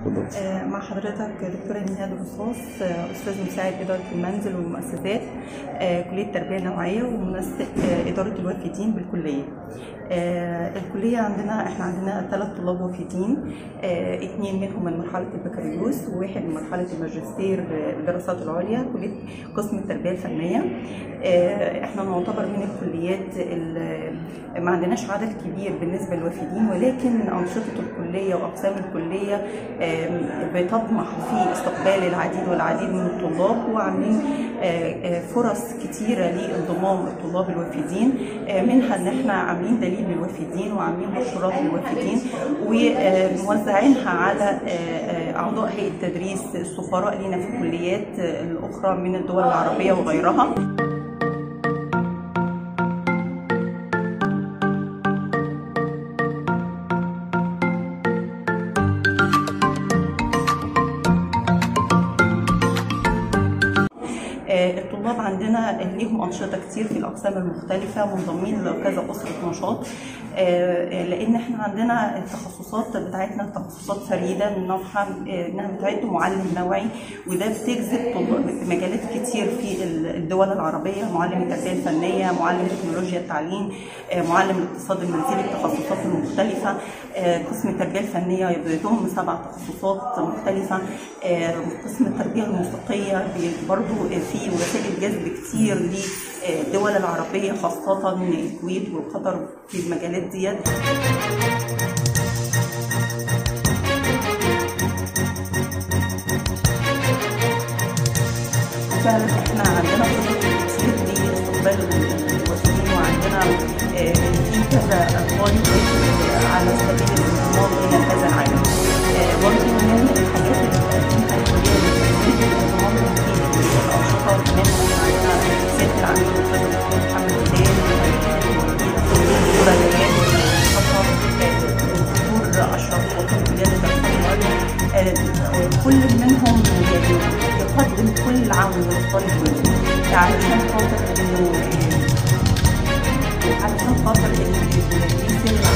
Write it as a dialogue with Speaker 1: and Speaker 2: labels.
Speaker 1: اتفضل
Speaker 2: آه، مع حضرتك دكتورة نهاد الرصاص آه، أستاذ مساعد إدارة المنزل والمؤسسات آه، كلية التربية النوعية ومنسق آه، إدارة الوافدين بالكلية. آه، الكلية عندنا احنا عندنا ثلاث طلاب وافدين آه، اثنين منهم من مرحلة البكالوريوس وواحد من مرحلة الماجستير آه، الدراسات العليا كلية قسم التربية الفنية. آه، احنا نعتبر من الكليات ال- ما عندناش عدد كبير بالنسبة للوافدين ولكن أنشطة الكلية وأقسام الكلية آم، بتطمح في استقبال العديد والعديد من الطلاب وعاملين آه، آه، فرص كتيرة لانضمام الطلاب الوافدين آه، منها ان احنا عاملين دليل للوافدين وعاملين بروشورات للوافدين وموزعينها على آه، آه، اعضاء هيئه التدريس السفراء لينا في الكليات آه، الاخرى من الدول العربيه وغيرها آه، الطلاب عندنا ليهم أنشطة كتير في الأقسام المختلفة منضمين لكذا أسرة نشاط آه، لأن احنا عندنا التخصصات بتاعتنا تخصصات فريدة من نوعها آه، إنها بتعد معلم نوعي وده بتجذب طلاب مجالات كتير في الدول العربية معلم التربية الفنية معلم تكنولوجيا التعليم آه، معلم الاقتصاد المنزلي التخصصات المختلفة آه، قسم التربية الفنية بيضم سبع تخصصات مختلفة آه، قسم التربية الموسيقية بي- برضو في وسائل جذب كتير للدول العربية خاصة الكويت وقطر في المجالات ديت فعلا احنا عندنا خطط كتير لاستقبال الوافدين وعندنا آه، في كذا طالب آه، على سبيل الانضمام الى هذا العالم آه، برضه من الحاجات اللي بتقدمها الكليه للوافدين الانضمام في الانشطه منهم عندنا سياده العميد الاستاذ الدكتور محمد هلال الدكتوره ليالي الخطر الدكتور اشرف وكيل كليه الدراسات العليا آه، كل منهم يعني يقدم كل العون للطالب والمسلم علشان خاطر انه علشان خاطر ال- ال- يسير